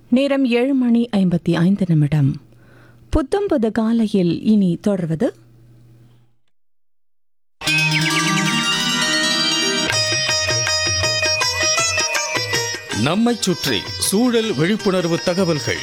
நேரம் ஏழு மணி ஐம்பத்தி ஐந்து நிமிடம் புத்தம் புது காலையில் இனி தொடர்வது நம்மைச் சுற்றி சூழல் விழிப்புணர்வு தகவல்கள்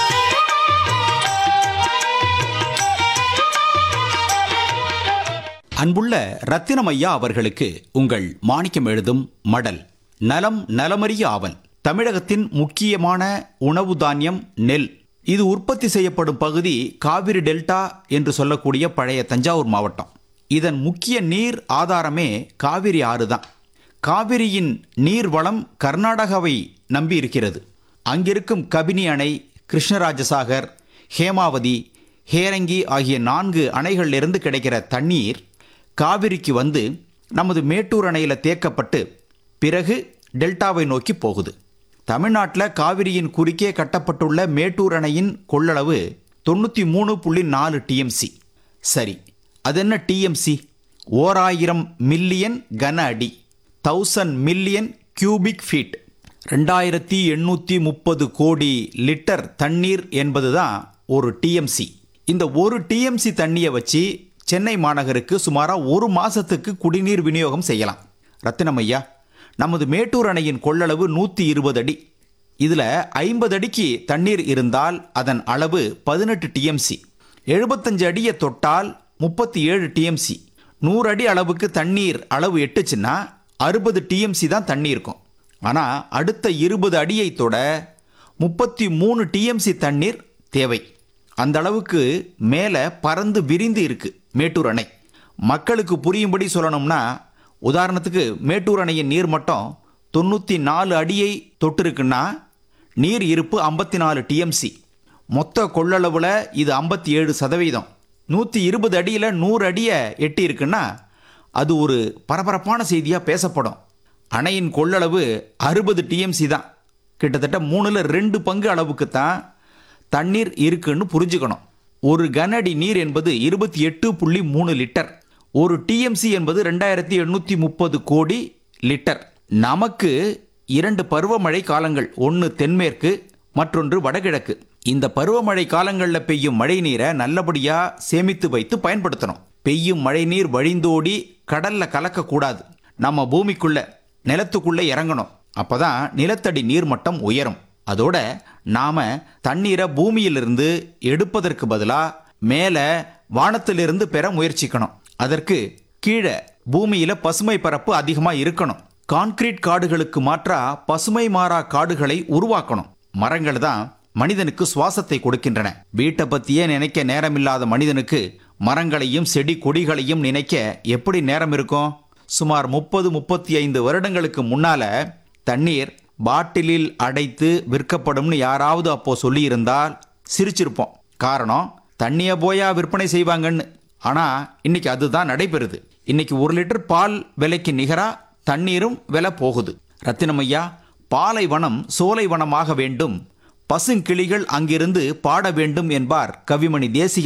அன்புள்ள ரத்தினமையா அவர்களுக்கு உங்கள் மாணிக்கம் எழுதும் மடல் நலம் நலமறிய ஆவல் தமிழகத்தின் முக்கியமான உணவு தானியம் நெல் இது உற்பத்தி செய்யப்படும் பகுதி காவிரி டெல்டா என்று சொல்லக்கூடிய பழைய தஞ்சாவூர் மாவட்டம் இதன் முக்கிய நீர் ஆதாரமே காவிரி ஆறு தான் காவிரியின் நீர் வளம் கர்நாடகாவை நம்பி இருக்கிறது அங்கிருக்கும் கபினி அணை கிருஷ்ணராஜசாகர் ஹேமாவதி ஹேரங்கி ஆகிய நான்கு அணைகளிலிருந்து கிடைக்கிற தண்ணீர் காவிரிக்கு வந்து நமது மேட்டூர் அணையில் தேக்கப்பட்டு பிறகு டெல்டாவை நோக்கி போகுது தமிழ்நாட்டில் காவிரியின் குறுக்கே கட்டப்பட்டுள்ள மேட்டூர் அணையின் கொள்ளளவு தொண்ணூற்றி மூணு புள்ளி நாலு டிஎம்சி சரி அது என்ன டிஎம்சி ஓராயிரம் மில்லியன் கன அடி தௌசண்ட் மில்லியன் கியூபிக் ஃபீட் ரெண்டாயிரத்தி எண்ணூற்றி முப்பது கோடி லிட்டர் தண்ணீர் என்பது தான் ஒரு டிஎம்சி இந்த ஒரு டிஎம்சி தண்ணியை வச்சு சென்னை மாநகருக்கு சுமாராக ஒரு மாதத்துக்கு குடிநீர் விநியோகம் செய்யலாம் ரத்தினமையா நமது மேட்டூர் அணையின் கொள்ளளவு நூற்றி இருபது அடி இதில் ஐம்பது அடிக்கு தண்ணீர் இருந்தால் அதன் அளவு பதினெட்டு டிஎம்சி எழுபத்தஞ்சு அடியை தொட்டால் முப்பத்தி ஏழு டிஎம்சி நூறு அடி அளவுக்கு தண்ணீர் அளவு எட்டுச்சுன்னா அறுபது டிஎம்சி தான் தண்ணி இருக்கும் ஆனால் அடுத்த இருபது அடியை தொட முப்பத்தி மூணு டிஎம்சி தண்ணீர் தேவை அந்த அளவுக்கு மேலே பறந்து விரிந்து இருக்கு மேட்டூர் அணை மக்களுக்கு புரியும்படி சொல்லணும்னா உதாரணத்துக்கு மேட்டூர் அணையின் நீர்மட்டம் தொண்ணூற்றி நாலு அடியை தொட்டிருக்குன்னா நீர் இருப்பு ஐம்பத்தி நாலு டிஎம்சி மொத்த கொள்ளளவில் இது ஐம்பத்தி ஏழு சதவீதம் நூற்றி இருபது அடியில் நூறு அடியை எட்டி இருக்குன்னா அது ஒரு பரபரப்பான செய்தியாக பேசப்படும் அணையின் கொள்ளளவு அறுபது டிஎம்சி தான் கிட்டத்தட்ட மூணில் ரெண்டு பங்கு அளவுக்கு தான் தண்ணீர் இருக்குன்னு புரிஞ்சுக்கணும் ஒரு கனஅடி நீர் என்பது இருபத்தி எட்டு புள்ளி மூணு லிட்டர் ஒரு டிஎம்சி என்பது ரெண்டாயிரத்தி எண்ணூற்றி முப்பது கோடி லிட்டர் நமக்கு இரண்டு பருவமழை காலங்கள் ஒன்று தென்மேற்கு மற்றொன்று வடகிழக்கு இந்த பருவமழை காலங்களில் பெய்யும் மழை நீரை நல்லபடியாக சேமித்து வைத்து பயன்படுத்தணும் பெய்யும் மழை நீர் வழிந்தோடி கடல்ல கலக்கக்கூடாது நம்ம பூமிக்குள்ள நிலத்துக்குள்ள இறங்கணும் அப்பதான் நிலத்தடி நீர்மட்டம் உயரும் அதோட நாம தண்ணீரை பூமியிலிருந்து எடுப்பதற்கு பதிலா மேலே வானத்திலிருந்து பெற முயற்சிக்கணும் அதற்கு கீழே பூமியில பசுமை பரப்பு அதிகமா இருக்கணும் கான்கிரீட் காடுகளுக்கு மாற்றா பசுமை மாறா காடுகளை உருவாக்கணும் மரங்கள் தான் மனிதனுக்கு சுவாசத்தை கொடுக்கின்றன வீட்டை பத்தியே நினைக்க நேரமில்லாத மனிதனுக்கு மரங்களையும் செடி கொடிகளையும் நினைக்க எப்படி நேரம் இருக்கும் சுமார் முப்பது முப்பத்தி ஐந்து வருடங்களுக்கு முன்னால தண்ணீர் பாட்டிலில் அடைத்து விற்கப்படும்னு யாராவது அப்போ சொல்லியிருந்தால் சிரிச்சிருப்போம் காரணம் தண்ணியை போயா விற்பனை செய்வாங்கன்னு ஆனா இன்னைக்கு அதுதான் நடைபெறுது இன்னைக்கு ஒரு லிட்டர் பால் விலைக்கு நிகரா தண்ணீரும் விலை போகுது ரத்தினமையா பாலைவனம் சோலைவனமாக வேண்டும் பசுங்கிளிகள் அங்கிருந்து பாட வேண்டும் என்பார் கவிமணி தேசிக